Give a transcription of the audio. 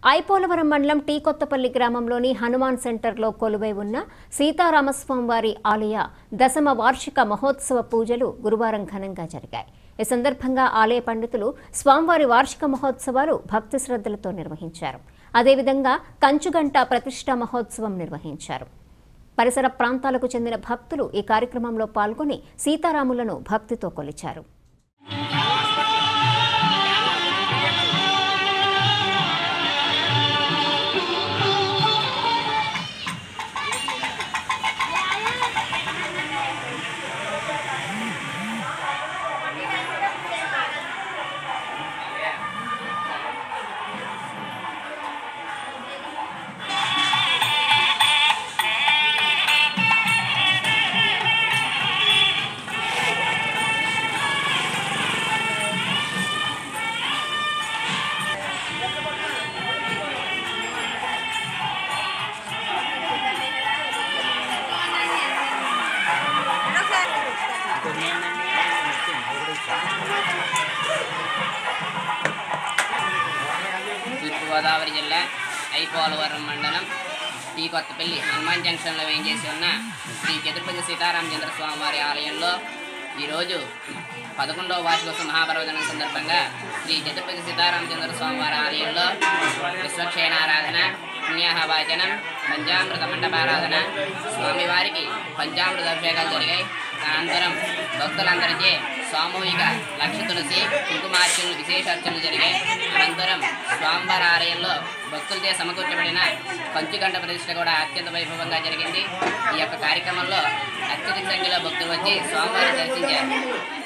ఐపోలవరం మండలం టీ కొత్తపల్లి గ్రామంలోని హనుమాన్ సెంటర్లో కొలువై ఉన్న సీతారామస్వామివారి ఆలయ దశమ వార్షిక మహోత్సవ పూజలు గురువారం ఘనంగా జరిగాయి ఈ సందర్భంగా ఆలయ పండితులు స్వామివారి వార్షిక మహోత్సవాలు భక్తి శ్రద్ధలతో నిర్వహించారు అదేవిధంగా కంచుగంట ప్రతిష్ఠా మహోత్సవం నిర్వహించారు పరిసర ప్రాంతాలకు చెందిన భక్తులు ఈ కార్యక్రమంలో పాల్గొని సీతారాములను భక్తితో కొలిచారు తూర్పుగోదావరి జిల్లా ఐపోలవరం మండలం టీ కొత్తపల్లి హనుమాన్ జంక్షన్లో వేయించేసి ఉన్న శ్రీ చతుర్పతి సీతారామచంద్ర స్వామి వారి ఆలయంలో ఈరోజు పదకొండవ వార్షికోత్సవ మహాపర్వదనం సందర్భంగా శ్రీ చతుర్పతి సీతారామచంద్ర స్వామి వారి ఆలయంలో విశ్వక్షేణారాధన పుణ్యాహవాచనం పంచామృత మండపారాధన స్వామివారికి పంచామృత అభిషేకాలు జరిగాయి అనంతరం భక్తులందరిచే సామూహిక లక్ష తులసి కుంకుమార్చనలు విశేష అర్చనలు జరిగాయి అనంతరం స్వామివారి ఆలయంలో భక్తులచే సమకూర్చబడిన పంచుగంట ప్రతిష్ట కూడా అత్యంత వైభవంగా జరిగింది ఈ యొక్క కార్యక్రమంలో అత్యధిక సంఖ్యలో భక్తులు వచ్చి స్వామివారిని దర్శించారు